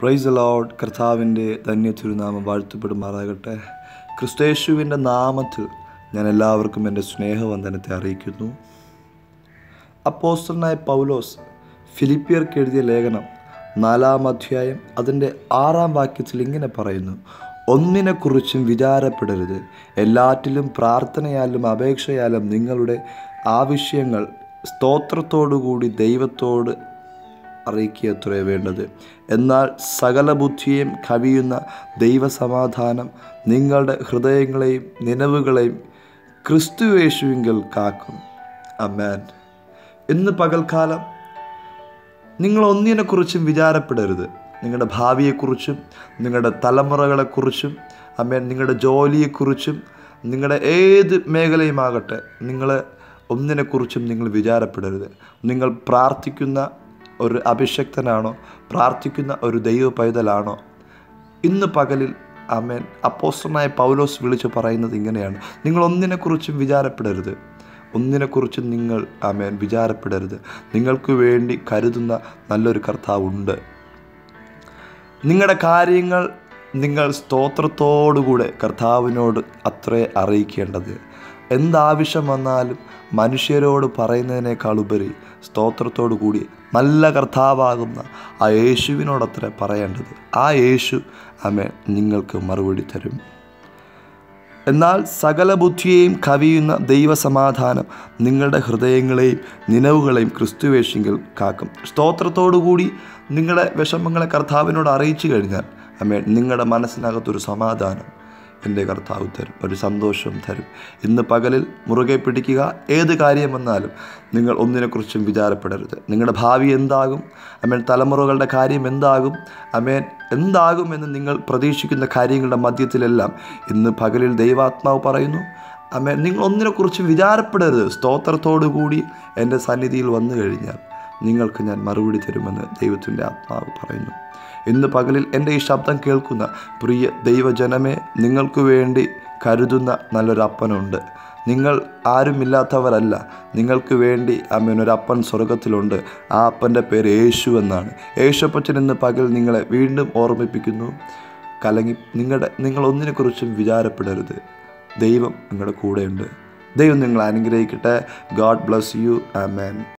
price load കർത്താവിൻ്റെ ധന്യ തിരുനാമം വാഴ്ത്തപ്പെടുമാറാകട്ടെ ക്രിസ്തേശുവിൻ്റെ നാമത്തിൽ ഞാൻ എല്ലാവർക്കും എൻ്റെ സ്നേഹവന്ദനത്തെ അറിയിക്കുന്നു അപ്പോസ്റ്റലനായ പൗലോസ് ഫിലിപ്പിയർക്ക് എഴുതിയ ലേഖനം നാലാം അധ്യായം അതിൻ്റെ ആറാം വാക്യത്തിൽ ഇങ്ങനെ പറയുന്നു ഒന്നിനെക്കുറിച്ചും വിചാരപ്പെടരുത് എല്ലാറ്റിലും പ്രാർത്ഥനയാലും അപേക്ഷയാലും നിങ്ങളുടെ ആവശ്യങ്ങൾ സ്തോത്രത്തോടുകൂടി ദൈവത്തോട് അറിയിക്കുകയത്രേ വേണ്ടത് എന്നാൽ സകല ബുദ്ധിയും കവിയുന്ന ദൈവസമാധാനം നിങ്ങളുടെ ഹൃദയങ്ങളെയും നിലവുകളെയും ക്രിസ്തുവേശുവിങ്കൽ കാക്കും അമ്മേൻ ഇന്ന് പകൽക്കാലം നിങ്ങൾ ഒന്നിനെക്കുറിച്ചും വിചാരപ്പെടരുത് നിങ്ങളുടെ ഭാവിയെക്കുറിച്ചും നിങ്ങളുടെ തലമുറകളെക്കുറിച്ചും അമ്മേൻ നിങ്ങളുടെ ജോലിയെക്കുറിച്ചും നിങ്ങളുടെ ഏത് മേഖലയുമാകട്ടെ നിങ്ങൾ ഒന്നിനെക്കുറിച്ചും നിങ്ങൾ വിചാരപ്പെടരുത് നിങ്ങൾ പ്രാർത്ഥിക്കുന്ന ഒരു അഭിഷക്തനാണോ പ്രാർത്ഥിക്കുന്ന ഒരു ദൈവ പൈതലാണോ ഇന്ന് പകലിൽ അമേൻ അപ്പോസ്റ്റനായ പൗലോസ് വിളിച്ച് പറയുന്നത് ഇങ്ങനെയാണ് നിങ്ങൾ ഒന്നിനെക്കുറിച്ചും വിചാരപ്പെടരുത് ഒന്നിനെക്കുറിച്ചും നിങ്ങൾ അമേൻ വിചാരപ്പെടരുത് നിങ്ങൾക്ക് വേണ്ടി കരുതുന്ന നല്ലൊരു കർത്താവുണ്ട് നിങ്ങളുടെ കാര്യങ്ങൾ നിങ്ങൾ സ്തോത്രത്തോടുകൂടെ കർത്താവിനോട് അത്രേ അറിയിക്കേണ്ടത് എന്താവശ്യം വന്നാലും മനുഷ്യരോട് പറയുന്നതിനേക്കാൾ ഉപരി സ്തോത്രത്തോടു കൂടി നല്ല കർത്താവാകുന്ന ആ യേശുവിനോടത്ര പറയേണ്ടത് ആ യേശു അമേ നിങ്ങൾക്ക് മറുപടി തരും എന്നാൽ സകല ബുദ്ധിയെയും കവിയുന്ന ദൈവസമാധാനം നിങ്ങളുടെ ഹൃദയങ്ങളെയും നിലവുകളെയും ക്രിസ്തുവേശിങ്കിൽ കാക്കും സ്തോത്രത്തോടുകൂടി നിങ്ങളുടെ വിഷമങ്ങളെ കർത്താവിനോട് അറിയിച്ചു കഴിഞ്ഞാൽ അമ്മേ നിങ്ങളുടെ മനസ്സിനകത്തൊരു സമാധാനം എൻ്റെ കർത്താവ് തരും ഒരു സന്തോഷം തരും ഇന്ന് പകലിൽ മുറുകെ പിടിക്കുക ഏത് കാര്യം വന്നാലും നിങ്ങൾ ഒന്നിനെക്കുറിച്ചും വിചാരപ്പെടരുത് നിങ്ങളുടെ ഭാവി എന്താകും അമേൻ തലമുറകളുടെ കാര്യം എന്താകും അമേൻ എന്താകുമെന്ന് നിങ്ങൾ പ്രതീക്ഷിക്കുന്ന കാര്യങ്ങളുടെ മധ്യത്തിലെല്ലാം ഇന്ന് പകലിൽ ദൈവാത്മാവ് പറയുന്നു അമേൻ നിങ്ങൾ ഒന്നിനെക്കുറിച്ച് വിചാരപ്പെടരുത് സ്തോത്രത്തോടു കൂടി എൻ്റെ സന്നിധിയിൽ വന്നു കഴിഞ്ഞാൽ നിങ്ങൾക്ക് ഞാൻ മറുപടി തരുമെന്ന് ദൈവത്തിൻ്റെ ആത്മാവ് പറയുന്നു ഇന്ന് പകലിൽ എൻ്റെ ഈ ശബ്ദം കേൾക്കുന്ന പ്രിയ ദൈവജനമേ നിങ്ങൾക്ക് വേണ്ടി കരുതുന്ന നല്ലൊരു അപ്പനുണ്ട് നിങ്ങൾ ആരുമില്ലാത്തവരല്ല നിങ്ങൾക്ക് വേണ്ടി അമ്മനൊരപ്പൻ സ്വർഗത്തിലുണ്ട് ആ അപ്പൻ്റെ പേര് യേശു എന്നാണ് യേശുപ്പച്ചൻ ഇന്ന് പകൽ നിങ്ങളെ വീണ്ടും ഓർമ്മിപ്പിക്കുന്നു കലങ്ങി നിങ്ങളുടെ നിങ്ങൾ ഒന്നിനെക്കുറിച്ചും വിചാരപ്പെടരുത് ദൈവം നിങ്ങളുടെ കൂടെയുണ്ട് ദൈവം നിങ്ങളെ അനുഗ്രഹിക്കട്ടെ ഗാഡ് ബ്ലസ് യു ആമേൻ